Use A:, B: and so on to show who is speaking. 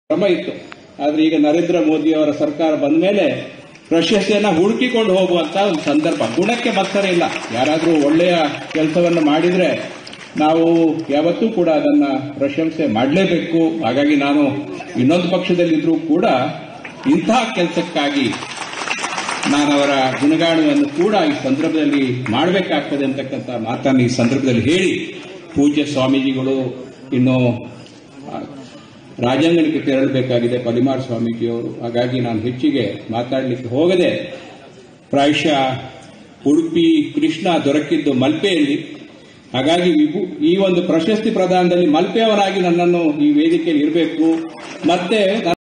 A: ಕ್ರಮ ಇತ್ತು ಆದ್ರೆ ಈಗ ನರೇಂದ್ರ ಮೋದಿ ಅವರ ಸರ್ಕಾರ ಬಂದ ಮೇಲೆ ಪ್ರಶಸ್ತಿಯನ್ನ ಹುಡುಕಿಕೊಂಡು ಹೋಗುವಂತ ಒಂದು ಸಂದರ್ಭ ಗುಣಕ್ಕೆ ಮತ್ಸರ ಇಲ್ಲ ಯಾರಾದ್ರೂ ಒಳ್ಳೆಯ ಕೆಲಸವನ್ನು ಮಾಡಿದ್ರೆ ನಾವು ಯಾವತ್ತೂ ಕೂಡ ಅದನ್ನ ಪ್ರಶಂಸೆ ಮಾಡಲೇಬೇಕು ಹಾಗಾಗಿ ನಾನು ಇನ್ನೊಂದು ಪಕ್ಷದಲ್ಲಿದ್ರೂ ಕೂಡ ಇಂತಹ ಕೆಲಸಕ್ಕಾಗಿ ನಾನು ಅವರ ಗುಣಗಾನವನ್ನು ಕೂಡ ಈ ಸಂದರ್ಭದಲ್ಲಿ ಮಾಡಬೇಕಾಗ್ತದೆ ಅಂತಕ್ಕಂಥ ಮಾತನ್ನು ಈ ಸಂದರ್ಭದಲ್ಲಿ ಹೇಳಿ ಪೂಜ್ಯ ಸ್ವಾಮೀಜಿಗಳು ಇನ್ನು ಆ, ರಾಜಾಂಗಣಕ್ಕೆ ತೆರಳಬೇಕಾಗಿದೆ ಪಲಿಮಾರ್ ಸ್ವಾಮೀಜಿಯವರು ಹಾಗಾಗಿ ನಾನು ಹೆಚ್ಚಿಗೆ ಮಾತಾಡಲಿಕ್ಕೆ ಹೋಗದೆ ಪ್ರಾಯಶಃ ಉಡುಪಿ ಕೃಷ್ಣ ದೊರಕಿದ್ದು ಮಲ್ಪೆಯಲ್ಲಿ ಹಾಗಾಗಿ ವಿಭು- ಈ ಒಂದು ಪ್ರಶಸ್ತಿ ಪ್ರದಾನದಲ್ಲಿ ಮಲ್ಪೆಯವರಾಗಿ ನನ್ನನ್ನು ಈ ವೇದಿಕೆಯಲ್ಲಿ ಇರಬೇಕು ಮತ್ತೆ